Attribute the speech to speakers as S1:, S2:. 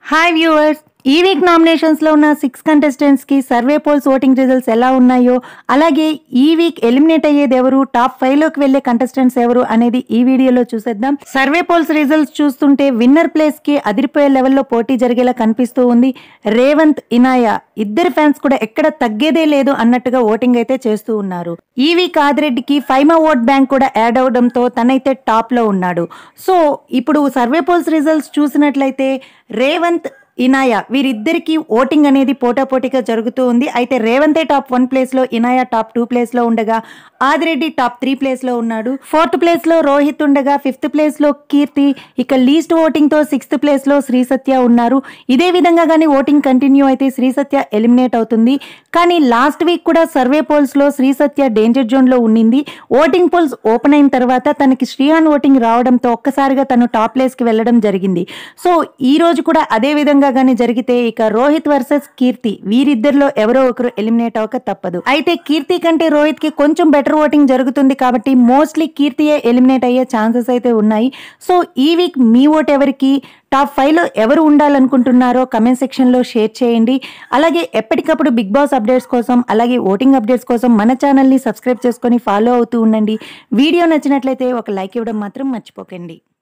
S1: hi viewers ఈ week nominations లో ఉన్న సిక్స్ కంటెస్టెంట్స్ కి సర్వే పోల్స్ ఓటింగ్ రిజల్ట్స్ ఎలా ఉన్నాయో అలాగే ఈ వీక్ ఎలిమినేట్ అయ్యేది ఎవరు టాప్ ఫైవ్ లోకి వెళ్లే కంటెస్టెంట్స్ ఎవరు అనేది ఈ వీడియోలో చూసేద్దాం సర్వే పోల్స్ రిజల్ట్స్ చూస్తుంటే విన్నర్ ప్లేస్ కి అదిరిపోయే లెవెల్లో పోటీ జరిగేలా కనిపిస్తూ ఉంది రేవంత్ ఇనాయ ఇద్దరు ఫ్యాన్స్ కూడా ఎక్కడ తగ్గేదే లేదు అన్నట్టుగా ఓటింగ్ అయితే చేస్తూ ఉన్నారు ఈ వీక్ ఆదిరెడ్డికి ఫైమా ఓట్ బ్యాంక్ కూడా యాడ్ అవడంతో తనైతే టాప్ లో ఉన్నాడు సో ఇప్పుడు సర్వే పోల్స్ రిజల్ట్స్ చూసినట్లయితే రేవంత్ ఇనాయ వీరిద్దరికి ఓటింగ్ అనేది పోటాపోటీగా జరుగుతూ ఉంది అయితే రేవంతే టాప్ వన్ ప్లేస్ లో ఇనాయ టాప్ టూ ప్లేస్ లో ఉండగా ఆదిరెడ్డి టాప్ త్రీ ప్లేస్ లో ఉన్నాడు ఫోర్త్ ప్లేస్ లో రోహిత్ ఉండగా ఫిఫ్త్ ప్లేస్ లో కీర్తి ఇక లీస్ట్ ఓటింగ్ తో సిక్స్త్ ప్లేస్ లో శ్రీ సత్య ఉన్నారు ఇదే విధంగా కానీ ఓటింగ్ కంటిన్యూ అయితే శ్రీ సత్య ఎలిమినేట్ అవుతుంది కానీ లాస్ట్ వీక్ కూడా సర్వే పోల్స్ లో శ్రీ సత్య డేంజర్ జోన్ లో ఉండింది ఓటింగ్ పోల్స్ ఓపెన్ అయిన తర్వాత తనకి శ్రీహాన్ ఓటింగ్ రావడంతో ఒక్కసారిగా తను టాప్ ప్లేస్ కి వెళ్ళడం జరిగింది సో ఈ రోజు కూడా అదే విధంగా గానీ జరిగితే ఇక రోహిత్ వర్సెస్ కీర్తి వీరిద్దరిలో ఎవరో ఒకరు ఎలిమినేట్ అవ్వక తప్పదు అయితే కీర్తి కంటే రోహిత్ కి కొంచెం బెటర్ ఓటింగ్ జరుగుతుంది కాబట్టి మోస్ట్లీ కీర్తియే ఎలిమినేట్ అయ్యే ఛాన్సెస్ అయితే ఉన్నాయి సో ఈ వీక్ మీ ఓట్ ఎవరికి టాప్ ఫైవ్ లో ఎవరు ఉండాలనుకుంటున్నారో కమెంట్ సెక్షన్ లో షేర్ చేయండి అలాగే ఎప్పటికప్పుడు బిగ్ బాస్ అప్డేట్స్ కోసం అలాగే ఓటింగ్ అప్డేట్స్ కోసం మన ఛానల్ ని సబ్స్క్రైబ్ చేసుకొని ఫాలో అవుతూ ఉండండి వీడియో నచ్చినట్లయితే ఒక లైక్ ఇవ్వడం మాత్రం మర్చిపోకండి